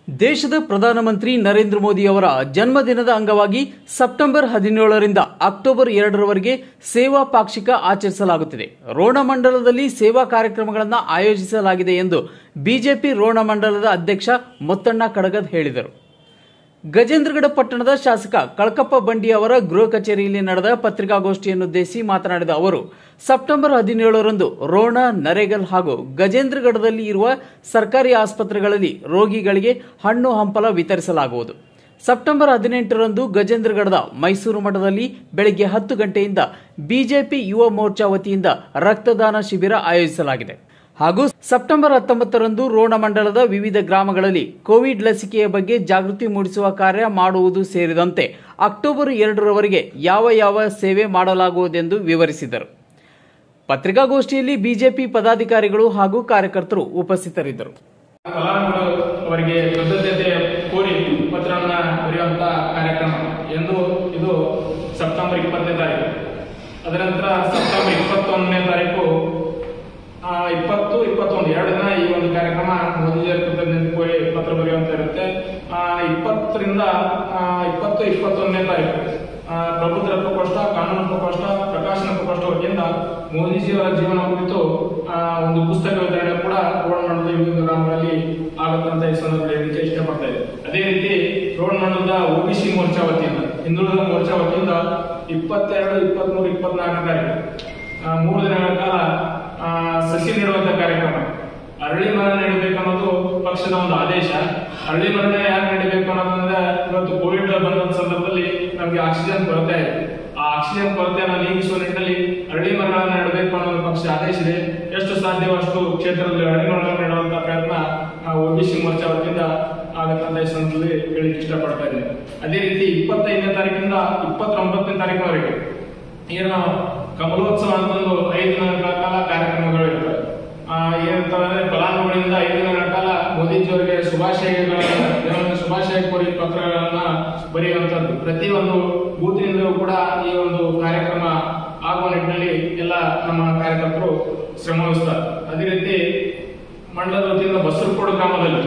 ದೇಶದ ಪ್ರಧಾನಮಂತ್ರಿ ನರೇಂದ್ರ ಮೋದಿ ಅವರ ಜನ್ಮದಿನದ ಅಂಗವಾಗಿ ಸೆಪ್ಟೆಂಬರ್ ಹದಿನೇಳರಿಂದ ಅಕ್ಟೋಬರ್ ಎರಡರವರೆಗೆ ಸೇವಾ ಪಾಕ್ಷಿಕ ಆಚರಿಸಲಾಗುತ್ತಿದೆ ರೋಣ ಮಂಡಲದಲ್ಲಿ ಸೇವಾ ಕಾರ್ಯಕ್ರಮಗಳನ್ನು ಆಯೋಜಿಸಲಾಗಿದೆ ಎಂದು ಬಿಜೆಪಿ ರೋಣ ಮಂಡಲದ ಅಧ್ಯಕ್ಷ ಮುತ್ತಣ್ಣ ಕಡಗದ್ ಹೇಳಿದರು ಗಜೇಂದ್ರಗಡ ಪಟ್ಟಣದ ಶಾಸಕ ಕಳಕಪ್ಪ ಬಂಡಿ ಅವರ ಗೃಹ ಕಚೇರಿಯಲ್ಲಿ ನಡೆದ ಪತ್ರಿಕಾಗೋಷ್ಠಿಯನ್ನುದ್ದೇಶಿಸಿ ಮಾತನಾಡಿದ ಅವರು ಸೆಪ್ಟೆಂಬರ್ ಹದಿನೇಳರಂದು ರೋಣ ನರೇಗಲ್ ಹಾಗೂ ಗಜೇಂದ್ರಗಡದಲ್ಲಿ ಇರುವ ಸರ್ಕಾರಿ ಆಸ್ಪತ್ರೆಗಳಲ್ಲಿ ರೋಗಿಗಳಿಗೆ ಹಣ್ಣು ಹಂಪಲ ವಿತರಿಸಲಾಗುವುದು ಸೆಪ್ಟೆಂಬರ್ ಹದಿನೆಂಟರಂದು ಗಜೇಂದ್ರಗಡದ ಮೈಸೂರು ಮಠದಲ್ಲಿ ಬೆಳಗ್ಗೆ ಹತ್ತು ಗಂಟೆಯಿಂದ ಬಿಜೆಪಿ ಯುವ ಮೋರ್ಚಾ ವತಿಯಿಂದ ರಕ್ತದಾನ ಶಿಬಿರ ಆಯೋಜಿಸಲಾಗಿದೆ ಹಾಗೂ ಸೆಪ್ಟೆಂಬರ್ ಹತ್ತೊಂಬತ್ತರಂದು ರೋಣ ಮಂಡಲದ ವಿವಿಧ ಗ್ರಾಮಗಳಲ್ಲಿ ಕೋವಿಡ್ ಲಸಿಕೆಯ ಬಗ್ಗೆ ಜಾಗೃತಿ ಮೂಡಿಸುವ ಕಾರ್ಯ ಮಾಡುವುದು ಸೇರಿದಂತೆ ಅಕ್ಟೋಬರ್ ಎರಡರವರೆಗೆ ಯಾವ ಯಾವ ಸೇವೆ ಮಾಡಲಾಗುವುದೆಂದು ವಿವರಿಸಿದರು ಪತ್ರಿಕಾಗೋಷ್ಠಿಯಲ್ಲಿ ಬಿಜೆಪಿ ಪದಾಧಿಕಾರಿಗಳು ಹಾಗೂ ಕಾರ್ಯಕರ್ತರು ಉಪಸ್ಥಿತರಿದ್ದರು ಫಲಾನುಭವಿಗಳು ಅವರಿಗೆ ಕೃತಜ್ಞತೆ ಕೋರಿ ಪತ್ರವನ್ನ ಬರೆಯುವಂತ ಕಾರ್ಯಕ್ರಮ ಎಂದು ಇದು ಸೆಪ್ಟೆಂಬರ್ ಇಪ್ಪತ್ತನೇ ತಾರೀಕು ಅದರ ನಂತರ ಸೆಪ್ಟೆಂಬರ್ ಇಪ್ಪತ್ತೊಂದನೇ ತಾರೀಕು ಆ, ಇಪ್ಪತ್ತು ಇಪ್ಪತ್ತೊಂದು ಎರಡು ದಿನ ಈ ಒಂದು ಕಾರ್ಯಕ್ರಮ ಮೋದಿಜಿಯವರ ಕೃತಜ್ಞತೆ ಕೋರಿ ಪತ್ರ ಬರೆಯುವಂತ ಇರುತ್ತೆ ಆ, ಇಪ್ಪತ್ತರಿಂದ ಆ, ಇಪ್ಪತ್ತು ಇಪ್ಪತ್ತೊಂದನೇ ತಾರೀಕು ಆ, ಪ್ರಬುದ್ಧ ಪ್ರಕೋಷ್ಠ ಕಾನೂನು ಪ್ರಕೋಷ್ಠ ಪ್ರಕಾಶನ ಪ್ರಕೋಷ್ಠ ವತಿಯಿಂದ ಮೋದಿಜಿಯವರ ಜೀವನ ಕುರಿತು ಆ, ಒಂದು ಪುಸ್ತಕ ವಿತರಣೆ ಕೂಡ ರೋಡ್ ಮಂಡಲದ ವಿವಿಧ ಗ್ರಾಮಗಳಲ್ಲಿ ಆಗುತ್ತಂತ ಈ ಸಂದರ್ಭದಲ್ಲಿ ಹೇಳಲಿಕ್ಕೆ ಇಷ್ಟಪಡ್ತಾ ಇದೆ ಅದೇ ರೀತಿ ರೋಡ್ ಮಂಡಲದ ಒಬಿಸಿ ಮೋರ್ಚಾ ವತಿಯಿಂದ ಹಿಂದುಳಿದ ಮೋರ್ಚಾ ವತಿಯಿಂದ ಇಪ್ಪತ್ತೆರಡು ಇಪ್ಪತ್ಮೂರು ಇಪ್ಪತ್ನಾಲ್ಕನೇ ತಾರೀಕು ಆ, ಮೂರು ದಿನಗಳ ಕಾಲ ಆ, ಸಸಿ ನೆಡುವಂತ ಕಾರ್ಯಕ್ರಮ ಅರಳಿ ಮರ ನೆಡಬೇಕನ್ನೋದು ಪಕ್ಷದ ಒಂದು ಆದೇಶ ಅರಳಿ ಮರ ಯಾಕೆ ನೆಡಬೇಕು ಅನ್ನೋದಂದ್ರೆ ಇವತ್ತು ಕೋವಿಡ್ ಬಂದ ಸಂದರ್ಭದಲ್ಲಿ ನಮಗೆ ಆಕ್ಸಿಜನ್ ಕೊರತೆ ಇದೆ ಆ ಆಕ್ಸಿಜನ್ ಕೊರತೆಯನ್ನು ನೀಗಿಸುವ ನಿಟ್ಟಿನಲ್ಲಿ ಅರಳಿ ಮರಗಳನ್ನು ನೆಡಬೇಕು ಅನ್ನೋ ಪಕ್ಷ ಆದೇಶ ಇದೆ ಎಷ್ಟು ಸಾಧ್ಯವೋ ಅಷ್ಟು ಕ್ಷೇತ್ರದಲ್ಲಿ ಅರಳಿ ಮರಗಳನ್ನು ನೆಡುವಂತ ಪ್ರಯತ್ನ ಒಬಿಸಿ ಮೋರ್ಚಾ ವತಿಯಿಂದ ಆಗತ್ತಂತ ಈ ಸಂದರ್ಭದಲ್ಲಿ ಹೇಳಿಕ್ಕೆ ಇಷ್ಟಪಡ್ತಾ ಇದ್ದೇನೆ ಅದೇ ರೀತಿ ಇಪ್ಪತ್ತೈದನೇ ತಾರೀಕಿಂದ ಇಪ್ಪತ್ತೊಂಬತ್ತನೇ ತಾರೀಕಿನವರೆಗೆ ಏನು ಕಮಲೋತ್ಸವ ಅಂತಂದು ಐದು ದಿನಗಳ ಕಾಲ ಕಾರ್ಯಕ್ರಮಗಳು ಇರ್ತವೆ ಆ, ಏನಂತಂದ್ರೆ ಫಲಾನುಭವಿಗಳಿಂದ ಐದು ದಿನಗಳ ಕಾಲ ಮೋದಿಜಿಯವರಿಗೆ ಶುಭಾಶಯಗಳನ್ನ ಶುಭಾಶಯ ಕೋರಿ ಪತ್ರಗಳನ್ನ ಬರೆಯುವಂತದ್ದು ಪ್ರತಿಯೊಂದು ಬೂತಿನಿಂದಲೂ ಕೂಡ ಈ ಒಂದು ಕಾರ್ಯಕ್ರಮ ಆಗುವ ನಿಟ್ಟಿನಲ್ಲಿ ಎಲ್ಲ ನಮ್ಮ ಕಾರ್ಯಕರ್ತರು ಶ್ರಮ ವಹಿಸ್ತಾರೆ ಅದೇ ರೀತಿ ಮಂಡಲದ ವತಿಯಿಂದ ಬಸರಕೋಡು ಗ್ರಾಮದಲ್ಲಿ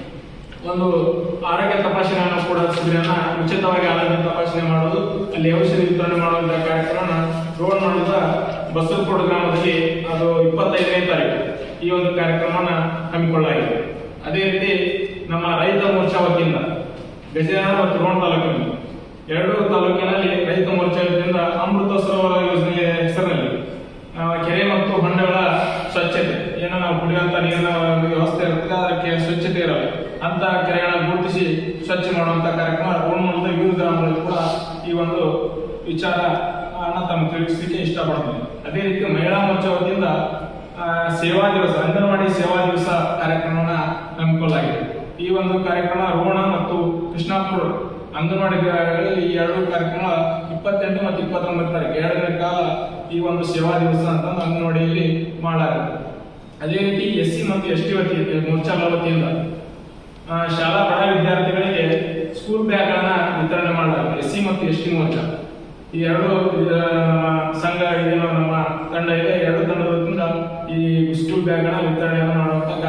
ಒಂದು ಆರೋಗ್ಯ ತಪಾಸಣೆಯನ್ನು ಕೂಡ ಶಿಬಿರನ ಉಚಿತವಾಗಿ ಆರೋಗ್ಯ ತಪಾಸಣೆ ಮಾಡೋದು ಅಲ್ಲಿ ಔಷಧಿ ವಿತರಣೆ ಮಾಡುವಂತಹ ಕಾರ್ಯಕ್ರಮ ರೋಡ್ ಮಾಡಿದ ಬಸವಕೋಡು ಗ್ರಾಮದಲ್ಲಿ ಅದು ಇಪ್ಪತ್ತೈದನೇ ತಾರೀಕು ಈ ಒಂದು ಕಾರ್ಯಕ್ರಮನ ಹಮ್ಮಿಕೊಳ್ಳಲಾಗಿದೆ ಅದೇ ರೀತಿ ನಮ್ಮ ರೈತ ಮೋರ್ಚಾ ವತಿಯಿಂದ ಗಜೇಂದ್ರ ಮತ್ತು ರೋಣ ತಾಲೂಕಿನಲ್ಲಿ ಎರಡೂ ತಾಲೂಕಿನಲ್ಲಿ ರೈತ ಮೋರ್ಚಾ ವತಿಯಿಂದ ಅಮೃತ ಸರೋವರ ಯೋಜನೆಯ ಹೆಸರಿನಲ್ಲಿ ಆ, ಕೆರೆ ಮತ್ತು ಹೊಂಡಗಳ ಸ್ವಚ್ಛತೆ ಏನೋ ನಾವು ಕುಡಿಯುವಂತ ನೀರಿನ ಒಂದು ವ್ಯವಸ್ಥೆ ಇರ್ತದೆ ಅದಕ್ಕೆ ಸ್ವಚ್ಛತೆ ಇರಲ್ಲ ಅಂತ ಕೆರೆಗಳನ್ನ ಗುರುತಿಸಿ ಸ್ವಚ್ಛ ಮಾಡುವಂತ ಕಾರ್ಯಕ್ರಮ ರೋಣಮಂಡಲದ ವಿವಿಧ ಗ್ರಾಮಗಳಲ್ಲಿ ಕೂಡ ಈ ಒಂದು ವಿಚಾರ ಅನ್ನ ತಮ್ಮ ತಿಳಿಸಲಿಕ್ಕೆ ಇಷ್ಟಪಡ್ತೀನಿ ಅದೇ ರೀತಿ ಮಹಿಳಾ ಮೋರ್ಚಾ ವತಿಯಿಂದ ಆ, ಸೇವಾ ದಿವಸ ಅಂಗನವಾಡಿ ಸೇವಾ ದಿವಸ ಕಾರ್ಯಕ್ರಮವನ್ನ ಹಮ್ಮಿಕೊಳ್ಳಲಾಗಿದೆ ಈ ಒಂದು ಕಾರ್ಯಕ್ರಮ ರೋಣ ಮತ್ತು ಕೃಷ್ಣಾಪುರ ಅಂಗನವಾಡಿಗಳಲ್ಲಿ ಈ ಎರಡು ಕಾರ್ಯಕ್ರಮ ಇಪ್ಪತ್ತೆಂಟು ಮತ್ತು ಇಪ್ಪತ್ತೊಂಬತ್ತು ತಾರೀಕು ಎರಡು ದಿನ ಕಾಲ ಈ ಒಂದು ಸೇವಾ ದಿವಸ ಅಂತ ಅಂಗನವಾಡಿಯಲ್ಲಿ ಮಾಡಲಾಗುತ್ತೆ ಅದೇ ರೀತಿ ಎಸ್ ಸಿ ಮತ್ತು ಎಸ್ ಟಿ ವತಿ ಮೋರ್ಚಾಗಳ ವತಿಯಿಂದ ಆ, ಶಾಲಾ ಬಡ ವಿದ್ಯಾರ್ಥಿಗಳಿಗೆ ಸ್ಕೂಲ್ ಬ್ಯಾಗ್ಗಳನ್ನ ವಿತರಣೆ ಮಾಡಲಾಗುತ್ತೆ ಎಸ್ ಸಿ ಮತ್ತು ಎಸ್ ಟಿ ಮೋರ್ಚಾ ಈ ಎರಡು ಆ, ನಮ್ಮ ಸಂಘ ಏನು ನಮ್ಮ ತಂಡ ಇದೆ ಎರಡು ತಂಡದ ವತಿಯಿಂದ ಈ ಸ್ಕೂಲ್ ಬ್ಯಾಗ್ಗಳನ್ನ ವಿತರಣೆಯನ್ನು ಮಾಡುವಂತ